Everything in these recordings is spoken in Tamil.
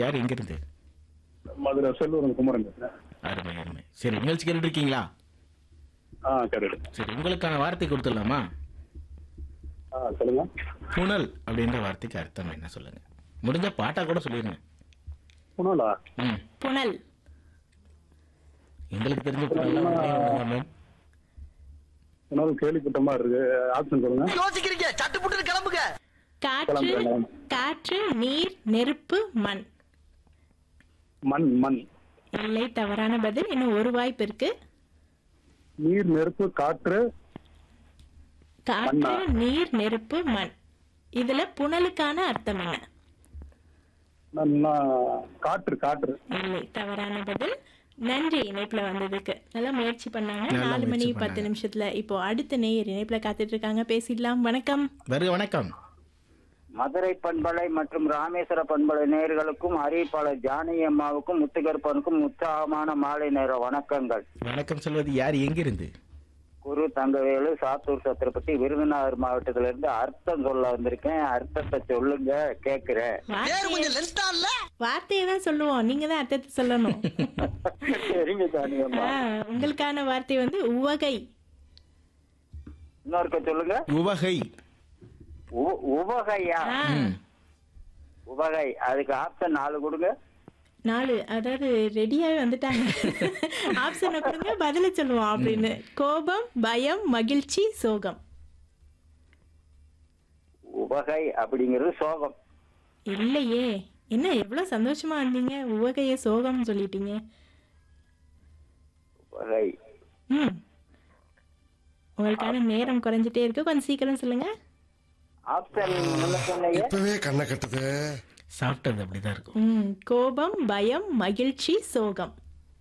யார் எங்கிருந்து மதுரை செல்வரன் குமரன் பேசுறேன் அருமை அருமை சரி நிகழ்ச்சி கேட்டுட்டு இருக்கீங்களா ஆ கேட்டு சரி உங்களுக்கான வார்த்தை கொடுத்துடலாமா ஆ சொல்லுங்க புனல் அப்படின்ற வார்த்தைக்கு அர்த்தம் என்ன சொல்லுங்க முடிஞ்ச பாட்டா கூட சொல்லிடுங்க புனலா ம் புனல் எங்களுக்கு தெரிஞ்ச புனல் மேம் புனல் கேள்விப்பட்ட மாதிரி இருக்கு ஆப்ஷன் சொல்லுங்க யோசிக்கிறீங்க சட்டு புட்டு கிளம்புங்க காற்று கிளம்புறேன். காற்று நீர் நெருப்பு மண் மண் மண் இல்லை தவறான பதில் இன்னும் ஒரு வாய்ப்பு இருக்கு நீர் நெருப்பு காற்று காற்று மண்ணா? நீர் நெருப்பு மண் இதுல புனலுக்கான அர்த்தம் என்ன நன்னா காற்று காற்று இல்லை தவறான பதில் நன்றி இணைப்புல வந்ததுக்கு நல்லா முயற்சி பண்ணாங்க நல்லா நாலு மணி முயற்சி பத்து பண்ணாங்க. நிமிஷத்துல இப்போ அடுத்த நேயர் இணைப்புல காத்துட்டு இருக்காங்க பேசிடலாம் வணக்கம் வருக வணக்கம் மதுரை பண்பலை மற்றும் ராமேஸ்வர பண்பலை நேயர்களுக்கும் அறிவிப்பாளர் ஜானகி அம்மாவுக்கும் முத்துகற்பனுக்கும் உற்சாகமான மாலை நேர வணக்கங்கள் வணக்கம் சொல்வது யார் எங்கிருந்து குரு தங்கவேலு சாத்தூர் சத்திரப்பட்டி விருதுநகர் மாவட்டத்துல இருந்து அர்த்தம் சொல்ல வந்திருக்கேன் அர்த்தத்தை சொல்லுங்க கேக்குறேன் பேர் வார்த்தையை கொஞ்சம் லென்த்தா இல்ல வார்த்தையை தான் சொல்லுவோம் நீங்க தான் அர்த்தத்தை சொல்லணும் சரிங்க ஜானகி அம்மா ஆ, உங்களுக்கான வார்த்தை வந்து உவகை இன்னொருக்க சொல்லுங்க உவகை உ- உவகையா ஆ, ம் உவகை அதுக்கு ஆப்ஷன் நாலு கொடுங்க நாலு அதாவது ரெடியாவே வந்துட்டாங்க ஆப்ஷனை கொடுங்க பதில சொல்லுவோம் அப்படின்னு கோபம் பயம் மகிழ்ச்சி சோகம் உவகை அப்படிங்கிறது சோகம் இல்லையே என்ன எவ்வளவு சந்தோஷமா இருந்தீங்க உவகைய சோகம் சொல்லிட்டீங்க உவகை ம் உங்களுக்கான நேரம் குறைஞ்சிட்டே இருக்கு கொஞ்சம் சீக்கிரம் சொல்லுங்க ஆப்ஷன் என்ன சொன்னீங்க இப்பவே கண்ணை கட்டுது சாப்பிட்டது அப்படிதான் இருக்கும் ம் கோபம் பயம் மகிழ்ச்சி சோகம்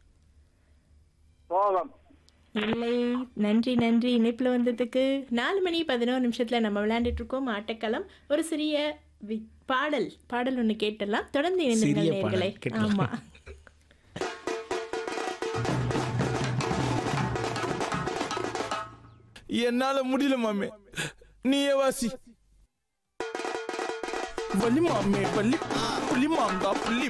சோகம் இல்லை நன்றி நன்றி இணைப்புல வந்ததுக்கு நாலு மணி பதினோரு நிமிஷத்துல நம்ம விளையாண்டுட்டு இருக்கோம் ஆட்டக்களம் ஒரு சிறிய வி- பாடல் பாடல் ஒண்ணு கேட்டலாம் தொடர்ந்து சிறிய இணைந்தீர்கள் பாடல் நேர்களே கேட்டலாம். ஆமா என்னால முடியல மாமே நீயே வாசி வலி மாமே வலி புலி மாங்கா புள்ளி